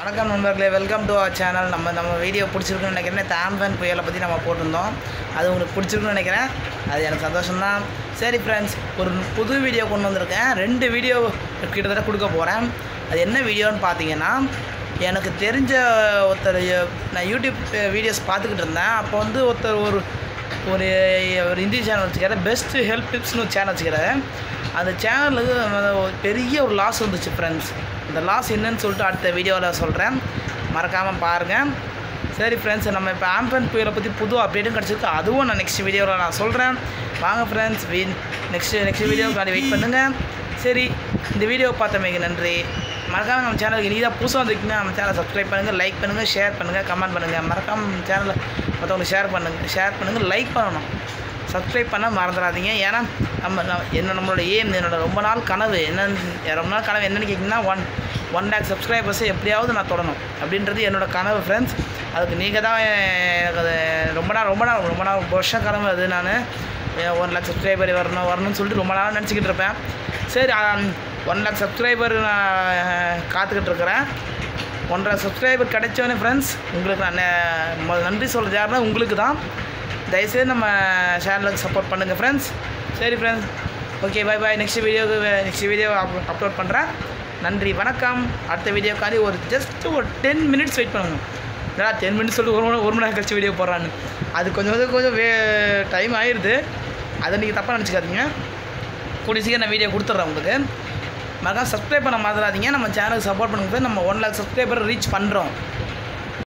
வணக்கம் நண்பர்களே welcome to our channel நம்ம நம்ம வீடியோ பிடிச்சிருக்குன்னு நினைக்கிறேன் இந்த ஆம்பன் புயலை பற்றி நம்ம போட்டிருந்தோம் அது உங்களுக்கு பிடிச்சிருக்குன்னு நினைக்கிறேன் அது எனக்கு சந்தோஷம்தான் சரி ஃப்ரெண்ட்ஸ் ஒரு புது வீடியோ கொண்டு வந்திருக்கேன் ரெண்டு வீடியோ கிட்டத்தட்ட கொடுக்க போகிறேன் அது என்ன வீடியோன்னு பார்த்தீங்கன்னா எனக்கு தெரிஞ்ச ஒருத்தர் நான் யூடியூப் வீடியோஸ் பார்த்துக்கிட்டு இருந்தேன் அப்போ வந்து ஒருத்தர் ஒரு ஒரு ஒரு இந்தி சேனல் வச்சுக்கிறாரு பெஸ்ட் ஹெல்ப் டிப்ஸ்னு ஒரு சேனல் வச்சுக்கிறாரு அந்த சேனலுக்கு ஒரு பெரிய ஒரு லாஸ் வந்துச்சு ஃப்ரெண்ட்ஸ் அந்த லாஸ் என்னன்னு சொல்லிட்டு அடுத்த வீடியோவில் சொல்கிறேன் மறக்காமல் பாருங்கள் சரி ஃப்ரெண்ட்ஸ் நம்ம இப்போ ஆம்பன் புயலை பற்றி புது அப்டேட்டும் கிடச்சிருக்கு அதுவும் நான் நெக்ஸ்ட் வீடியோவில் நான் சொல்கிறேன் வாங்க ஃப்ரெண்ட்ஸ் வீ நெக்ஸ்ட் நெக்ஸ்ட் வீடியோக்காண்டி வெயிட் பண்ணுங்கள் சரி இந்த வீடியோ பார்த்தமைக்கு நன்றி மறக்காமல் நம்ம சேனலுக்கு நீ தான் புதுசாக வந்திருக்கீங்கன்னா நம்ம சேனலை சப்ஸ்கிரைப் பண்ணுங்கள் லைக் பண்ணுங்கள் ஷேர் பண்ணுங்கள் கமெண்ட் பண்ணுங்கள் மறக்காமல் நம்ம சேனலை மற்றவங்களுக்கு ஷேர் பண்ணுங்கள் ஷேர் பண்ணுங்கள் லைக் பண்ணணும் சப்ஸ்கிரைப் பண்ண மறந்துடாதீங்க ஏன்னா நம்ம நான் என்ன நம்மளோட ஏம் என்னோட ரொம்ப நாள் கனவு என்னன்னு ரொம்ப நாள் கனவு என்னென்னு கேட்டிங்கன்னா ஒன் ஒன் லேக் சப்ஸ்கிரைபர்ஸை எப்படியாவது நான் தொடணும் அப்படின்றது என்னோட கனவு ஃப்ரெண்ட்ஸ் அதுக்கு நீங்கள் தான் எனக்கு அது ரொம்ப நாள் ரொம்ப நாள் ரொம்ப நாள் வருஷ கனவு அது நான் ஒன் லேக் சப்ஸ்கிரைபர் வரணும் வரணும்னு சொல்லிட்டு ரொம்ப நாள் நினச்சிக்கிட்டு இருப்பேன் சரி ஒன் லேக் சப்ஸ்கிரைபர் நான் காத்துக்கிட்டு இருக்கிறேன் ஒன்றரை சப்ஸ்கிரைபர் கிடைச்சோன்னே ஃப்ரெண்ட்ஸ் உங்களுக்கு நான் நே- முதல்ல நன்றி சொல்கிறது யாருன்னா உங்களுக்கு தான் தயவுசெய்து நம்ம சேனலுக்கு சப்போர்ட் பண்ணுங்கள் ஃப்ரெண்ட்ஸ் சரி friends okay bye bye next வீடியோக்கு நெக்ஸ்ட் வீடியோ அப்லோட் பண்ணுறேன் நன்றி வணக்கம் அடுத்த வீடியோக்காண்டி ஒரு ஜஸ்ட் ஒரு டென் மினிட்ஸ் வெயிட் பண்ணுங்க ஏன்னா டென் மினிட்ஸ் சொல்லிட்டு ஒரு மணி ஒரு மணி நேரம் கழிச்சு வீடியோ போடுறான்னு அது கொஞ்சம் கொஞ்சம் கொஞ்சம் வே டைம் ஆயிடுது அதை நீங்கள் தப்பாக நினச்சிக்காதீங்க கூடிய சீக்கிரம் நான் வீடியோ கொடுத்துட்றேன் உங்களுக்கு மறக்காம சப்ஸ்கிரைப் பண்ண மறந்துடாதீங்க நம்ம சேனலுக்கு சப்போர்ட் பண்ணும்போது நம்ம ஒன் லேக் சப்ஸ்கிரைபர் ரீச் பண்ணுறோம்